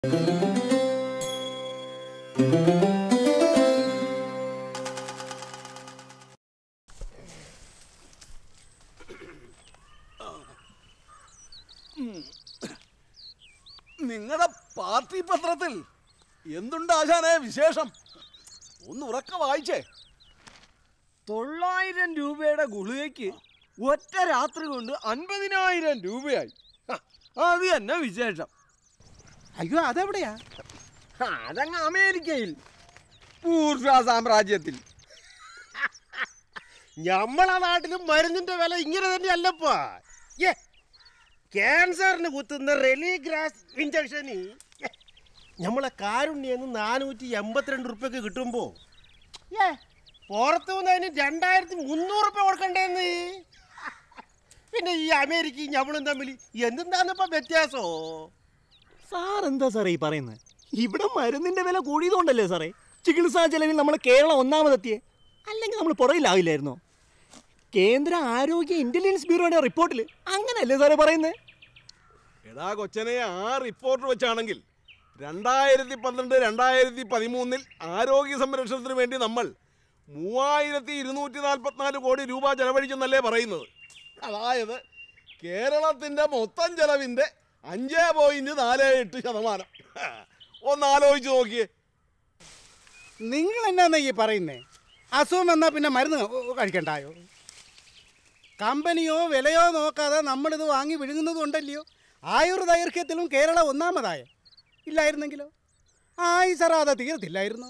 നിങ്ങളുടെ പാർട്ടി പത്രത്തിൽ എന്തുണ്ട് ആശാനെ വിശേഷം ഒന്ന് ഉറക്ക വായിച്ചേ തൊള്ളായിരം രൂപയുടെ ഗുളികയ്ക്ക് ഒറ്റ രാത്രി കൊണ്ട് അൻപതിനായിരം രൂപയായി ഹ, അത് തന്നെ വിശേഷം അയ്യോ അതെവിടെയാ ഹ, അതങ്ങ് അമേരിക്കയിൽ പൂർവ സാമ്രാജ്യത്തിൽ ഞമ്മളെ നാട്ടിലും മരുന്നിന്റെ വില ഇങ്ങനെ തന്നെയല്ലപ്പാ ഏ ക്യാൻസറിന് കുത്തുന്ന റെലിഗ്രാസ് ഇഞ്ചക്ഷന് നമ്മളെ കാരുണ്യെന്ന് നാനൂറ്റി എൺപത്തിരണ്ട് റുപ്യക്ക് കിട്ടുമ്പോ ഏ പുറത്തു നിന്ന് അതിന് രണ്ടായിരത്തി മുന്നൂറ് റുപ്യ കൊടുക്കണ്ടേന്ന് പിന്നെ ഈ അമേരിക്കയും ഞമ്മളും തമ്മിൽ എന്തെന്താന്നിപ്പോ വ്യത്യാസോ സാർ എന്താ സാറേ ഈ പറയുന്നത് ഇവിടെ മരുന്നിന്റെ വില കൂടിയതുകൊണ്ടല്ലേ സാറേ ചികിത്സാ ചെലവിൽ നമ്മൾ കേരളം ഒന്നാമതെത്തിയേ അല്ലെങ്കിൽ നമ്മൾ പുറകിലാവില്ലായിരുന്നോ കേന്ദ്ര ആരോഗ്യ ഇന്റലിജൻസ് ബ്യൂറോയുടെ റിപ്പോർട്ടിൽ അങ്ങനെയല്ലേ സാറേ പറയുന്നത് എടാ കൊച്ചനെ ആ റിപ്പോർട്ട് വെച്ചാണെങ്കിൽ രണ്ടായിരത്തി പന്ത്രണ്ട് രണ്ടായിരത്തി പതിമൂന്നിൽ ആരോഗ്യ സംരക്ഷണത്തിന് വേണ്ടി നമ്മൾ മൂവായിരത്തി ഇരുന്നൂറ്റി നാൽപ്പത്തിനാല് കോടി രൂപ ചെലവഴിച്ചെന്നല്ലേ പറയുന്നത് അതായത് കേരളത്തിൻ്റെ മൊത്തം ചെലവിൻ്റെ അഞ്ച് പോയിന്റ് നാല് എട്ട് ശതമാനം ഒന്ന് ആലോചിച്ച് നോക്കിയേ നിങ്ങൾ എന്നാന്ന് ഈ പറയുന്നേ അസുഖം വന്നാൽ പിന്നെ മരുന്ന് കഴിക്കണ്ടായോ കമ്പനിയോ വിലയോ നോക്കാതെ നമ്മളിത് വാങ്ങി വിഴുങ്ങുന്നത് കൊണ്ടല്ലയോ ആയുർദൈർഘ്യത്തിലും കേരളം ഒന്നാമതായ ഇല്ലായിരുന്നെങ്കിലോ ആയുസറാതെ തീർത്തില്ലായിരുന്നു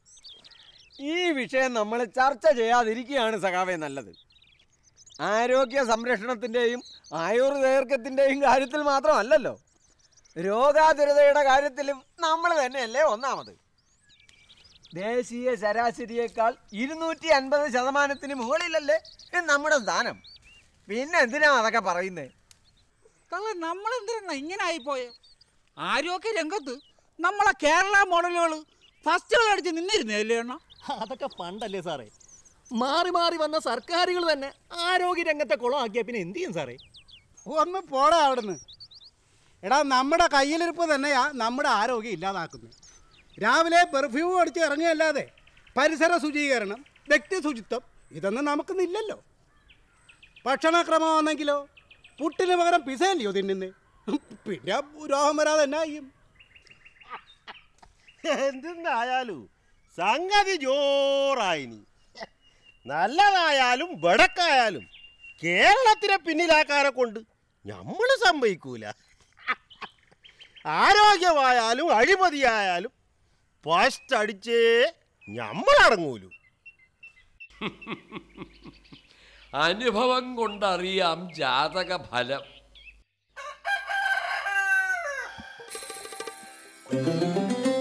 ഈ വിഷയം നമ്മൾ ചർച്ച ചെയ്യാതിരിക്കുകയാണ് സഖാവേ നല്ലത് ആരോഗ്യ സംരക്ഷണത്തിൻ്റെയും ആയുർദൈർഘ്യത്തിൻ്റെയും കാര്യത്തിൽ മാത്രമല്ലല്ലോ രോഗാതുരതയുടെ കാര്യത്തിലും നമ്മൾ തന്നെയല്ലേ ഒന്നാമത് ദേശീയ ശരാശരിയേക്കാൾ ഇരുന്നൂറ്റി അൻപത് ശതമാനത്തിന് മുകളിലല്ലേ നമ്മുടെ സ്ഥാനം പിന്നെ എന്തിനാ അതൊക്കെ പറയുന്നത് തള്ള നമ്മളെന്തിനാ ഇങ്ങനെ ആയിപ്പോയെ ആരോഗ്യ രംഗത്ത് നമ്മളെ കേരള മോഡലുകൾ ഫസ്റ്റുകൾ അടിച്ച് നിന്നിരുന്നല്ലേ അണ്ണ അതൊക്കെ പണ്ടല്ലേ സാറേ മാറി മാറി വന്ന സർക്കാരുകൾ തന്നെ ആരോഗ്യ രംഗത്തെ കുളമാക്കിയ പിന്നെ എന്ത് ചെയ്യും സാറേ ഒന്ന് പോടാ അവിടുന്ന് എടാ നമ്മുടെ കയ്യിലിരിപ്പ് തന്നെയാ നമ്മുടെ ആരോഗ്യം ഇല്ലാതാക്കുന്നത് രാവിലെ പെർഫ്യൂം അടിച്ച് ഇറങ്ങിയല്ലാതെ പരിസര ശുചീകരണം വ്യക്തി ശുചിത്വം ഇതൊന്നും നമുക്കിന്നില്ലല്ലോ ഭക്ഷണക്രമമാണെങ്കിലോ പുട്ടിന് പകരം പിസയല്ലയോ തിന്നുന്നേ പിന്നെ രോഗം വരാതെ എന്നാ ചെയ്യും എന്തെന്നായാലും സംഗതി ജോറായിനി നല്ലതായാലും ബടക്കായാലും കേരളത്തിനെ പിന്നിലാക്കാരെ കൊണ്ട് നമ്മൾ സമ്മതിക്കൂല ആരോഗ്യമായാലും അഴിമതിയായാലും ഫസ്റ്റ് അടിച്ചേ ഞമ്മളടങ്ങൂലു അനുഭവം കൊണ്ടറിയാം ജാതക ഫലം